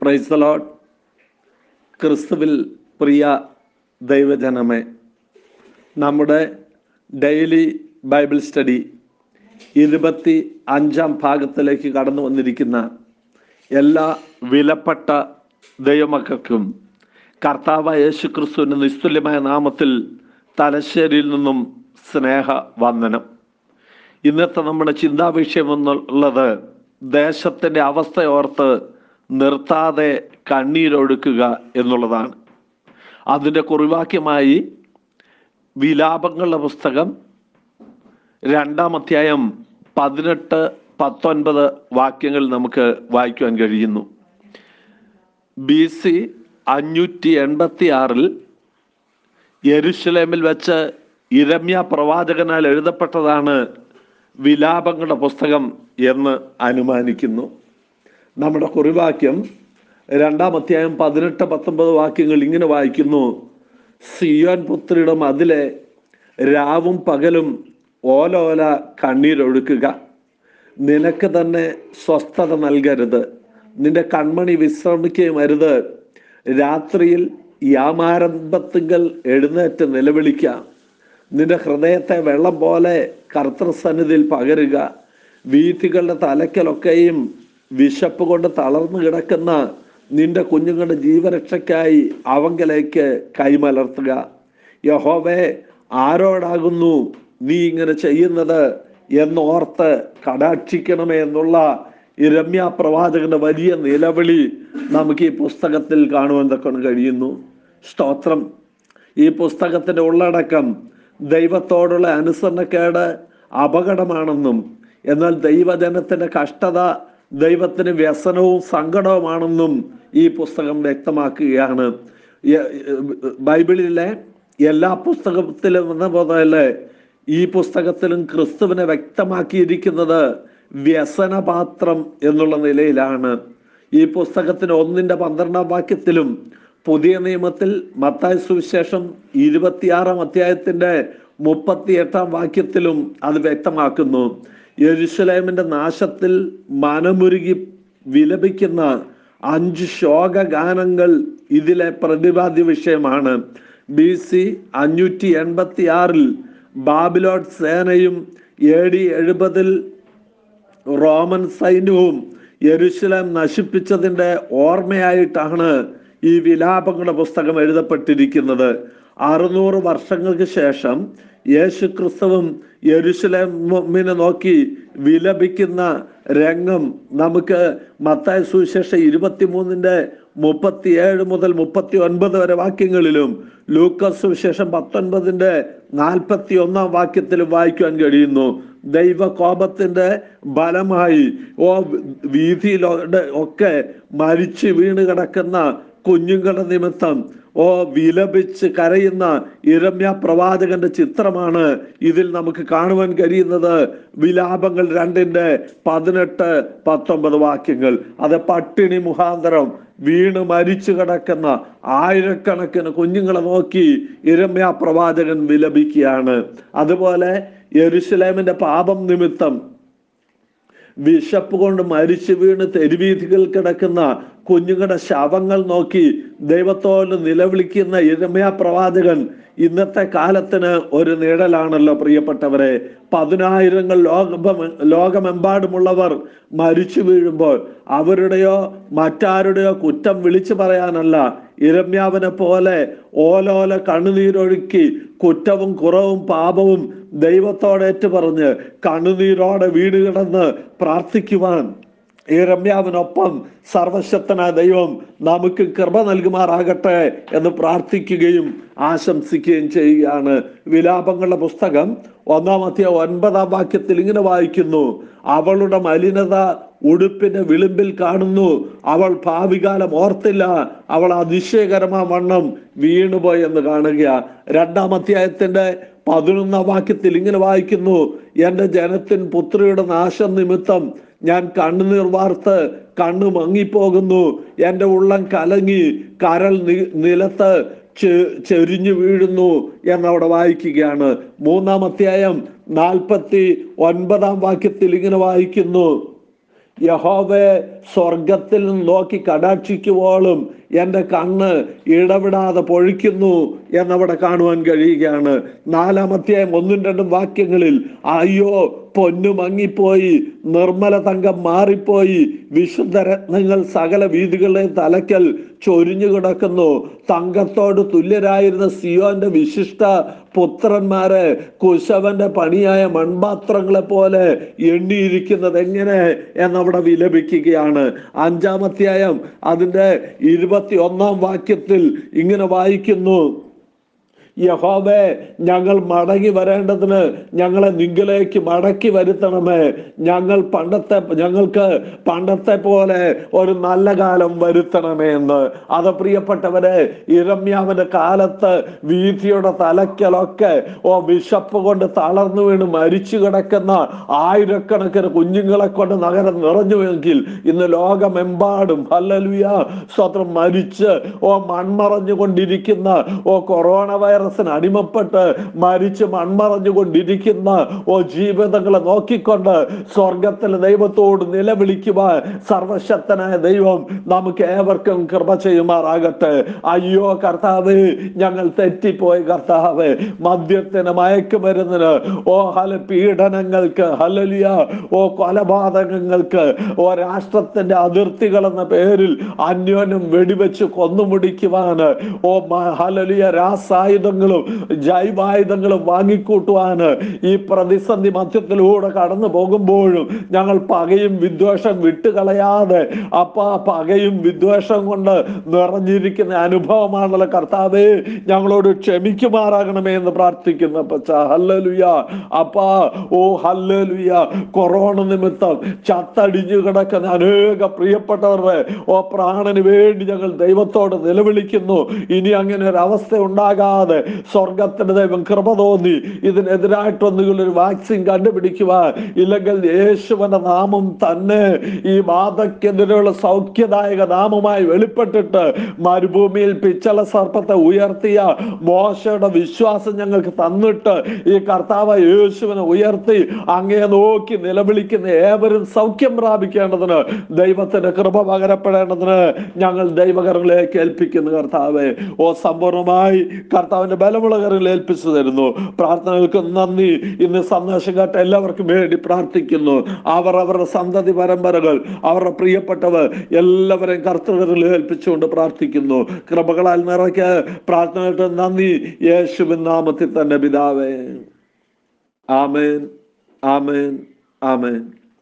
price load ക്രിസ്തുവിൽ പ്രിയ ദൈവജനമേ നമ്മുടെ ഡെയിലി ബൈബിൾ സ്റ്റഡി ഇരുപത്തി അഞ്ചാം ഭാഗത്തിലേക്ക് കടന്നു വന്നിരിക്കുന്ന എല്ലാ വിലപ്പെട്ട ദൈവമക്കൾക്കും കർത്താവ് യേശു ക്രിസ്തുവിൻ്റെ നിസ്തുല്യമായ നാമത്തിൽ തലശ്ശേരിയിൽ നിന്നും സ്നേഹ വന്ദനം ഇന്നത്തെ നമ്മുടെ ചിന്താ വിഷയം എന്നുള്ളത് ദേശത്തിൻ്റെ അവസ്ഥയോർത്ത് നിർത്താതെ കണ്ണീരൊഴുക്കുക എന്നുള്ളതാണ് അതിൻ്റെ കുറിവാക്യമായി വിലാപങ്ങളുടെ പുസ്തകം രണ്ടാം അധ്യായം പതിനെട്ട് പത്തൊൻപത് വാക്യങ്ങൾ നമുക്ക് വായിക്കുവാൻ കഴിയുന്നു ബി സി അഞ്ഞൂറ്റി എൺപത്തി ആറിൽ യെരുഷലേമിൽ വെച്ച് ഇരമ്യ പ്രവാചകനാൽ എഴുതപ്പെട്ടതാണ് വിലാപങ്ങളുടെ പുസ്തകം എന്ന് അനുമാനിക്കുന്നു നമ്മുടെ കുറിവാക്യം രണ്ടാം അധ്യായം പതിനെട്ട് പത്തൊമ്പത് വാക്യങ്ങൾ ഇങ്ങനെ വായിക്കുന്നു സിയോൻ പുത്രിയുടെ മതിലെ രാവും പകലും ഓലോല കണ്ണീരൊഴുക്കുക നിനക്ക് തന്നെ സ്വസ്ഥത നൽകരുത് നിന്റെ കൺമണി വിശ്രമിക്കുകയും അരുത് രാത്രിയിൽ യാമാരംഭത്തുങ്കൽ എഴുന്നേറ്റ് നിലവിളിക്കാം നിന്റെ ഹൃദയത്തെ വെള്ളം പോലെ കർത്തൃസന്നിധിയിൽ പകരുക വീഥികളുടെ തലയ്ക്കലൊക്കെയും വിശപ്പ് കൊണ്ട് തളർന്നു കിടക്കുന്ന നിന്റെ കുഞ്ഞുങ്ങളുടെ ജീവരക്ഷയ്ക്കായി അവങ്കലേക്ക് കൈമലർത്തുക യഹോവേ ആരോടാകുന്നു നീ ഇങ്ങനെ ചെയ്യുന്നത് എന്നോർത്ത് കടാക്ഷിക്കണമേ എന്നുള്ള ഈ രമ്യ പ്രവാചകന്റെ വലിയ നിലവിളി നമുക്ക് ഈ പുസ്തകത്തിൽ കാണുവാൻ തക്ക കഴിയുന്നു സ്തോത്രം ഈ പുസ്തകത്തിന്റെ ഉള്ളടക്കം ദൈവത്തോടുള്ള അനുസരണക്കേട് അപകടമാണെന്നും എന്നാൽ ദൈവജനത്തിന്റെ കഷ്ടത ദൈവത്തിന് വ്യസനവും സങ്കടവുമാണെന്നും ഈ പുസ്തകം വ്യക്തമാക്കുകയാണ് ബൈബിളിലെ എല്ലാ പുസ്തകത്തിലും എന്ന പോലെ ഈ പുസ്തകത്തിലും ക്രിസ്തുവിനെ വ്യക്തമാക്കിയിരിക്കുന്നത് വ്യസനപാത്രം എന്നുള്ള നിലയിലാണ് ഈ പുസ്തകത്തിന് ഒന്നിന്റെ പന്ത്രണ്ടാം വാക്യത്തിലും പുതിയ നിയമത്തിൽ മത്തായ സുവിശേഷം ഇരുപത്തിയാറാം അധ്യായത്തിന്റെ മുപ്പത്തി എട്ടാം വാക്യത്തിലും അത് വ്യക്തമാക്കുന്നു യെരുസലേമിന്റെ നാശത്തിൽ മനമുരുകി വിലപിക്കുന്ന അഞ്ച് ശോകഗാനങ്ങൾ ഇതിലെ പ്രതിപാദ്യ വിഷയമാണ് ബി സി അഞ്ഞൂറ്റി എൺപത്തി ആറിൽ ബാബിലോട്ട് സേനയും എ ഡി എഴുപതിൽ റോമൻ സൈന്യവും യെരുശലേം നശിപ്പിച്ചതിൻ്റെ ഓർമ്മയായിട്ടാണ് ഈ വിലാപങ്ങളുടെ പുസ്തകം എഴുതപ്പെട്ടിരിക്കുന്നത് അറുന്നൂറ് വർഷങ്ങൾക്ക് ശേഷം യേശു ക്രിസ്തുവും യെരുശലേമിനെ നോക്കി വിലപിക്കുന്ന രംഗം നമുക്ക് മത്തായ സുവിശേഷം ഇരുപത്തിമൂന്നിന്റെ മുപ്പത്തിയേഴ് മുതൽ മുപ്പത്തി ഒൻപത് വരെ വാക്യങ്ങളിലും ലൂക്കസ് സുവിശേഷം പത്തൊൻപതിന്റെ നാൽപ്പത്തി ഒന്നാം വാക്യത്തിലും വായിക്കുവാൻ കഴിയുന്നു ദൈവകോപത്തിന്റെ ബലമായി ഓ വീതിയിലൂടെ ഒക്കെ മരിച്ചു വീണ് കിടക്കുന്ന കുഞ്ഞുങ്ങളുടെ നിമിത്തം ഓ വിലപിച്ച് കരയുന്ന ഇരമ്യ പ്രവാചകന്റെ ചിത്രമാണ് ഇതിൽ നമുക്ക് കാണുവാൻ കഴിയുന്നത് വിലാപങ്ങൾ രണ്ടിന്റെ പതിനെട്ട് പത്തൊമ്പത് വാക്യങ്ങൾ അത് പട്ടിണി മുഖാന്തരം വീണ് മരിച്ചു കിടക്കുന്ന ആയിരക്കണക്കിന് കുഞ്ഞുങ്ങളെ നോക്കി ഇരമ്യ പ്രവാചകൻ വിലപിക്കുകയാണ് അതുപോലെ യെരുസലേമിന്റെ പാപം നിമിത്തം വിശപ്പ് കൊണ്ട് മരിച്ചു വീണ് തെരുവീഥികൾ കിടക്കുന്ന കുഞ്ഞുങ്ങളുടെ ശവങ്ങൾ നോക്കി ദൈവത്തോട് നിലവിളിക്കുന്ന ഇരമയ പ്രവാചകൻ ഇന്നത്തെ കാലത്തിന് ഒരു നിഴലാണല്ലോ പ്രിയപ്പെട്ടവരെ പതിനായിരങ്ങൾ ലോകം ലോകമെമ്പാടുമുള്ളവർ മരിച്ചു വീഴുമ്പോൾ അവരുടെയോ മറ്റാരുടെയോ കുറ്റം വിളിച്ചു പറയാനല്ല ഇരമ്യാവിനെ പോലെ ഓലോല കണ്ണുനീരൊഴുക്കി കുറ്റവും കുറവും പാപവും ദൈവത്തോടേറ്റ് പറഞ്ഞ് കണ്ണുനീരോടെ വീട് കിടന്ന് പ്രാർത്ഥിക്കുവാൻ ഈ രമ്യാവിനൊപ്പം സർവശക്തനായ ദൈവം നമുക്ക് കൃപ നൽകുമാറാകട്ടെ എന്ന് പ്രാർത്ഥിക്കുകയും ആശംസിക്കുകയും ചെയ്യുകയാണ് വിലാപങ്ങളുടെ പുസ്തകം ഒന്നാം അധ്യായം ഒൻപതാം വാക്യത്തിൽ ഇങ്ങനെ വായിക്കുന്നു അവളുടെ മലിനത ഉടുപ്പിന്റെ വിളിമ്പിൽ കാണുന്നു അവൾ ഭാവികാലം ഓർത്തില്ല അവൾ അതിശയകരമാ വണ്ണം വീണുപോയി എന്ന് കാണുക രണ്ടാം അധ്യായത്തിന്റെ പതിനൊന്നാം വാക്യത്തിൽ ഇങ്ങനെ വായിക്കുന്നു എന്റെ ജനത്തിൻ പുത്രിയുടെ നാശം നിമിത്തം ഞാൻ കണ്ണുനീർ വാർത്ത് കണ്ണു മങ്ങിപ്പോകുന്നു എൻ്റെ ഉള്ളം കലങ്ങി കരൽ നി- നിലത്ത് ചെ- ചെരിഞ്ഞു വീഴുന്നു എന്നവിടെ വായിക്കുകയാണ് മൂന്നാം അധ്യായം നാൽപ്പത്തി ഒൻപതാം വാക്യത്തിൽ ഇങ്ങനെ വായിക്കുന്നു യഹോവെ സ്വർഗത്തിൽ നിന്ന് നോക്കി കടാക്ഷിക്കുവോളും എൻ്റെ കണ്ണ് ഇടവിടാതെ പൊഴിക്കുന്നു എന്നവിടെ കാണുവാൻ കഴിയുകയാണ് നാലാമത്തെ ഒന്നും രണ്ടും വാക്യങ്ങളിൽ അയ്യോ പൊന്നു മങ്ങിപ്പോയി നിർമ്മല തങ്കം മാറിപ്പോയി വിശുദ്ധരത്നങ്ങൾ സകല വീതികളുടെ തലക്കൽ ചൊരിഞ്ഞു കിടക്കുന്നു തങ്കത്തോട് തുല്യരായിരുന്ന സിയോന്റെ വിശിഷ്ട പുത്രന്മാരെ കുശവന്റെ പണിയായ മൺപാത്രങ്ങളെ പോലെ എണ്ണിയിരിക്കുന്നത് എങ്ങനെ എന്നവിടെ വിലപിക്കുകയാണ് അഞ്ചാമധ്യായം അതിന്റെ ഇരുപത്തി ഒന്നാം വാക്യത്തിൽ ഇങ്ങനെ വായിക്കുന്നു യഹോവേ ഞങ്ങൾ മടങ്ങി വരേണ്ടതിന് ഞങ്ങളെ നിങ്കിലേക്ക് മടക്കി വരുത്തണമേ ഞങ്ങൾ പണ്ടത്തെ ഞങ്ങൾക്ക് പണ്ടത്തെ പോലെ ഒരു നല്ല കാലം വരുത്തണമേ എന്ന് അത് പ്രിയപ്പെട്ടവരെ ഇരമ്യാവിന്റെ കാലത്ത് വീതിയുടെ തലക്കലൊക്കെ ഓ വിശപ്പ് കൊണ്ട് തളർന്നു വീണ് മരിച്ചു കിടക്കുന്ന ആയിരക്കണക്കിന് കുഞ്ഞുങ്ങളെ കൊണ്ട് നഗരം നിറഞ്ഞുവെങ്കിൽ ഇന്ന് ലോകമെമ്പാടും ഹല്ലലുയ സ്വത്രം മരിച്ച് ഓ മൺമറഞ്ഞുകൊണ്ടിരിക്കുന്ന ഓ കൊറോണ വൈറസിന് അടിമപ്പെട്ട് മരിച്ച് മൺമറഞ്ഞുകൊണ്ടിരിക്കുന്ന ഓ ജീവിതങ്ങളെ നോക്കിക്കൊണ്ട് സ്വർഗത്തിലെ ദൈവത്തോട് നിലവിളിക്കുവാൻ സർവശക്തനായ ദൈവം നമുക്ക് ഏവർക്കും കൃപ ചെയ്യുമാറാകട്ടെ അയ്യോ കർത്താവ് ഞങ്ങൾ തെറ്റിപ്പോയി കർത്താവ് മദ്യത്തിന് മയക്കുമരുന്നിന് ഓ ഹല പീഡനങ്ങൾക്ക് ഹലലിയ ഓ കൊലപാതകങ്ങൾക്ക് ഓ രാഷ്ട്രത്തിന്റെ അതിർത്തികൾ എന്ന പേരിൽ അന്യോന്യം വെടിവെച്ച് കൊന്നുമുടിക്കുവാന് ഓ മ- ഹലലിയ രാസായുധങ്ങളും ജൈവായുധങ്ങളും വാങ്ങിക്കൂട്ടുവാന് ഈ പ്രതിസന്ധി മധ്യത്തിലൂടെ കടന്നു പോകുമ്പോഴും ഞങ്ങൾ പകയും വിദ്വേഷം വിട്ടുകളയാതെ അപ്പ പകയും വിദ്വേഷം കൊണ്ട് നിറഞ്ഞിരിക്കുന്ന അനുഭവമാണല്ലോ കർത്താവേ ഞങ്ങളോട് ക്ഷമിക്കുമാറാകണമേ എന്ന് പ്രാർത്ഥിക്കുന്ന പച്ച ഹല്ലലുയ അപ്പാ ഓ ഹല്ലലുയ കൊറോണ നിമിത്തം ചത്തടിഞ്ഞു കിടക്കുന്ന അനേക പ്രിയപ്പെട്ടവരുടെ ഓ പ്രാണന് വേണ്ടി ഞങ്ങൾ ദൈവത്തോട് നിലവിളിക്കുന്നു ഇനി അങ്ങനെ ഒരു അവസ്ഥ ഉണ്ടാകാതെ സ്വർഗത്തിന്റെ ദൈവം കൃപ തോന്നി ഇതിനെതിരായിട്ടൊന്നുകിൽ ഒരു വാക്സിൻ കണ്ടുപിടിക്കുവാൻ ഇല്ലെങ്കിൽ യേശുവിന്റെ നാമം തന്നെ ഈ ബാധക്കെതിരെയുള്ള സൗഖ്യദായക നാമമായി വെളിപ്പെട്ടിട്ട് മരുഭൂമിയിൽ പിച്ചള സർപ്പത്തെ ഉയർത്തിയ മോശയുടെ വിശ്വാസം ഞങ്ങൾക്ക് തന്നിട്ട് ഈ കർത്താവ് യേശുവിനെ ഉയർത്തി അങ്ങേ നോക്കി നിലവിളിക്കുന്ന ഏവരും സൗഖ്യം പ്രാപിക്കേണ്ടതിന് ദൈവത്തിന്റെ കൃപ പകരപ്പെടേണ്ടതിന് ഞങ്ങൾ ദൈവകരങ്ങളിലേക്ക് ഏൽപ്പിക്കുന്നു കർത്താവെ ഓ സമ്പൂർണമായി കർത്താവിന്റെ ബലമുള്ള കരങ്ങളിൽ ഏൽപ്പിച്ചു തരുന്നു പ്രാർത്ഥനകൾക്ക് നന്ദി ഇന്ന് സന്ദേശം കേട്ട എല്ലാവർക്കും വേണ്ടി പ്രാർത്ഥിക്കുന്നു അവർ അവരുടെ സന്തതി പരമ്പരകൾ അവരുടെ പ്രിയപ്പെട്ടവർ എല്ലാവരെയും കർത്തകരിൽ ഏൽപ്പിച്ചുകൊണ്ട് പ്രാർത്ഥിക്കുന്നു കൃപകളാൽ നിറയ്ക്ക് പ്രാർത്ഥനകൾക്ക് നന്ദി യേശുവിൻ നാമത്തിൽ തന്നെ പിതാവേ ആമേൻ ആമേൻ ആമേൻ